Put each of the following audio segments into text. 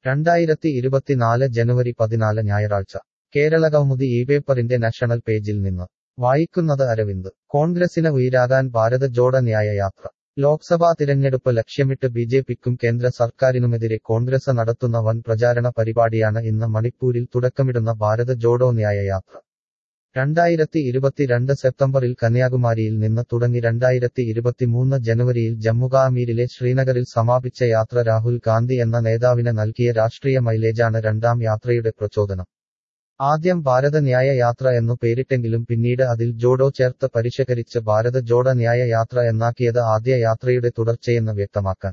രണ്ടായിരത്തി ഇരുപത്തിനാല് ജനുവരി പതിനാല് ഞായറാഴ്ച കേരളകൗമുദി ഈ പേപ്പറിന്റെ നാഷണൽ പേജിൽ നിന്ന് വായിക്കുന്നത് അരവിന്ദ് കോൺഗ്രസിന് ഉയരാകാൻ ഭാരത് ജോഡ ന്യായ യാത്ര ലോക്സഭാ തിരഞ്ഞെടുപ്പ് ലക്ഷ്യമിട്ട് ബിജെപിക്കും കേന്ദ്ര സർക്കാരിനുമെതിരെ കോൺഗ്രസ് നടത്തുന്ന വൻ പ്രചാരണ പരിപാടിയാണ് ഇന്ന് മണിപ്പൂരിൽ തുടക്കമിടുന്ന ഭാരത് ജോഡോ ന്യായ യാത്ര രണ്ടായിരത്തി ഇരുപത്തിരണ്ട് സെപ്റ്റംബറിൽ കന്യാകുമാരിയിൽ നിന്ന് തുടങ്ങി രണ്ടായിരത്തി ഇരുപത്തിമൂന്ന് ജനുവരിയിൽ ജമ്മുകാശ്മീരിലെ ശ്രീനഗറിൽ സമാപിച്ച യാത്ര രാഹുൽ ഗാന്ധി എന്ന നേതാവിന് നൽകിയ രാഷ്ട്രീയ മൈലേജാണ് രണ്ടാം യാത്രയുടെ പ്രചോദനം ആദ്യം ഭാരത ന്യായ യാത്ര എന്നു പേരിട്ടെങ്കിലും പിന്നീട് അതിൽ ജോഡോ ചേർത്ത് പരിഷ്കരിച്ച് ഭാരത് ജോഡ ന്യായ യാത്ര എന്നാക്കിയത് ആദ്യ യാത്രയുടെ തുടർച്ചയെന്ന് വ്യക്തമാക്കാൻ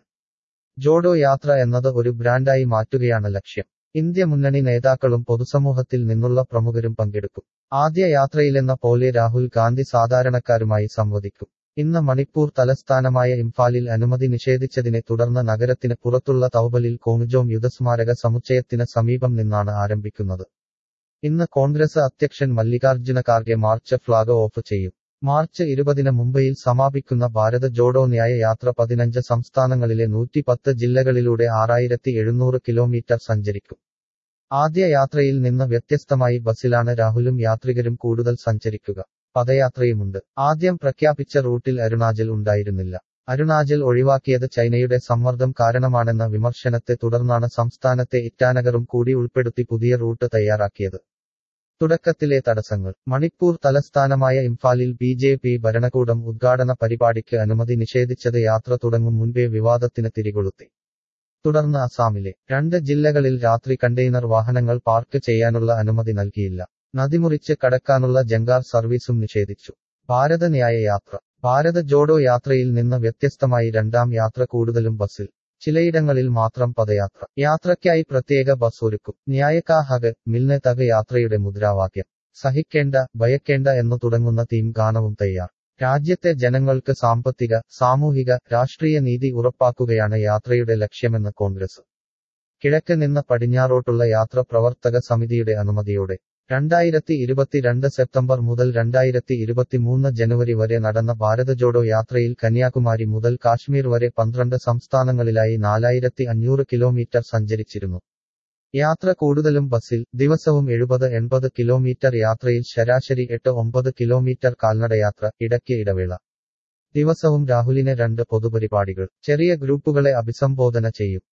ജോഡോ യാത്ര എന്നത് ഒരു ബ്രാൻഡായി മാറ്റുകയാണ് ലക്ഷ്യം ഇന്ത്യ മുന്നണി നേതാക്കളും പൊതുസമൂഹത്തിൽ നിന്നുള്ള പ്രമുഖരും പങ്കെടുക്കും ആദ്യ യാത്രയിലെന്ന പോലെ രാഹുൽ ഗാന്ധി സാധാരണക്കാരുമായി സംവദിക്കും ഇന്ന് മണിപ്പൂർ തലസ്ഥാനമായ ഇംഫാലിൽ അനുമതി നിഷേധിച്ചതിനെ തുടർന്ന് നഗരത്തിന് പുറത്തുള്ള തൗബലിൽ കോമുജോം യുദ്ധസ്മാരക സമുച്ചയത്തിന് സമീപം നിന്നാണ് ആരംഭിക്കുന്നത് ഇന്ന് കോൺഗ്രസ് അധ്യക്ഷൻ Mallikarjuna Kharge March flag off ചെയ്യും മാർച്ച് ഇരുപതിന് മുംബൈയിൽ സമാപിക്കുന്ന ഭാരത് ജോഡോ ന്യായ യാത്ര പതിനഞ്ച് സംസ്ഥാനങ്ങളിലെ നൂറ്റിപ്പത്ത് ജില്ലകളിലൂടെ ആറായിരത്തി എഴുന്നൂറ് കിലോമീറ്റർ സഞ്ചരിക്കും ആദ്യ യാത്രയിൽ നിന്ന് വ്യത്യസ്തമായി ബസ്സിലാണ് രാഹുലും യാത്രികരും കൂടുതൽ സഞ്ചരിക്കുക പദയാത്രയുമുണ്ട് ആദ്യം പ്രഖ്യാപിച്ച റൂട്ടിൽ അരുണാചൽ ഉണ്ടായിരുന്നില്ല അരുണാചൽ ഒഴിവാക്കിയത് ചൈനയുടെ സമ്മർദ്ദം കാരണമാണെന്ന വിമർശനത്തെ തുടർന്നാണ് സംസ്ഥാനത്തെ ഇറ്റാനഗറും കൂടി ഉൾപ്പെടുത്തി പുതിയ റൂട്ട് തയ്യാറാക്കിയത് തുടക്കത്തിലെ തടസ്സങ്ങൾ മണിപ്പൂർ തലസ്ഥാനമായ ഇംഫാലിൽ ബി ജെ പി ഭരണകൂടം ഉദ്ഘാടന പരിപാടിക്ക് അനുമതി നിഷേധിച്ചത് യാത്ര തുടങ്ങും മുൻപേ വിവാദത്തിന് തിരികൊളുത്തി തുടർന്ന് അസാമിലെ രണ്ട് ജില്ലകളിൽ രാത്രി കണ്ടെയ്നർ വാഹനങ്ങൾ പാർക്ക് ചെയ്യാനുള്ള അനുമതി നൽകിയില്ല നദിമുറിച്ച് കടക്കാനുള്ള ജങ്കാർ സർവീസും നിഷേധിച്ചു ഭാരത ന്യായ യാത്ര ഭാരത ജോഡോ യാത്രയിൽ നിന്ന് വ്യത്യസ്തമായി രണ്ടാം യാത്ര കൂടുതലും ബസ്സിൽ ചിലയിടങ്ങളിൽ മാത്രം പദയാത്ര യാത്രയ്ക്കായി പ്രത്യേക ബസ് ഒരുക്കും ന്യായക്കാ ഹഗ് മിൽനെ തഗ് യാത്രയുടെ മുദ്രാവാക്യം സഹിക്കേണ്ട ഭയക്കേണ്ട എന്നു തുടങ്ങുന്ന തീം ഗാനവും തയ്യാർ രാജ്യത്തെ ജനങ്ങൾക്ക് സാമ്പത്തിക സാമൂഹിക രാഷ്ട്രീയ നീതി ഉറപ്പാക്കുകയാണ് യാത്രയുടെ ലക്ഷ്യമെന്ന് കോൺഗ്രസ് കിഴക്ക് നിന്ന് പടിഞ്ഞാറോട്ടുള്ള യാത്ര പ്രവർത്തക സമിതിയുടെ അനുമതിയോടെ രണ്ടായിരത്തി ഇരുപത്തിരണ്ട് സെപ്റ്റംബർ മുതൽ രണ്ടായിരത്തി ഇരുപത്തിമൂന്ന് ജനുവരി വരെ നടന്ന ഭാരത് ജോഡോ യാത്രയിൽ കന്യാകുമാരി മുതൽ കാശ്മീർ വരെ പന്ത്രണ്ട് സംസ്ഥാനങ്ങളിലായി നാലായിരത്തി അഞ്ഞൂറ് കിലോമീറ്റർ സഞ്ചരിച്ചിരുന്നു യാത്ര കൂടുതലും ബസ്സിൽ ദിവസവും എഴുപത് എൺപത് കിലോമീറ്റർ യാത്രയിൽ ശരാശരി എട്ട് ഒമ്പത് കിലോമീറ്റർ കാൽനടയാത്ര ഇടയ്ക്ക് ഇടവേള ദിവസവും രാഹുലിന് രണ്ട് പൊതുപരിപാടികൾ ചെറിയ ഗ്രൂപ്പുകളെ അഭിസംബോധന ചെയ്യും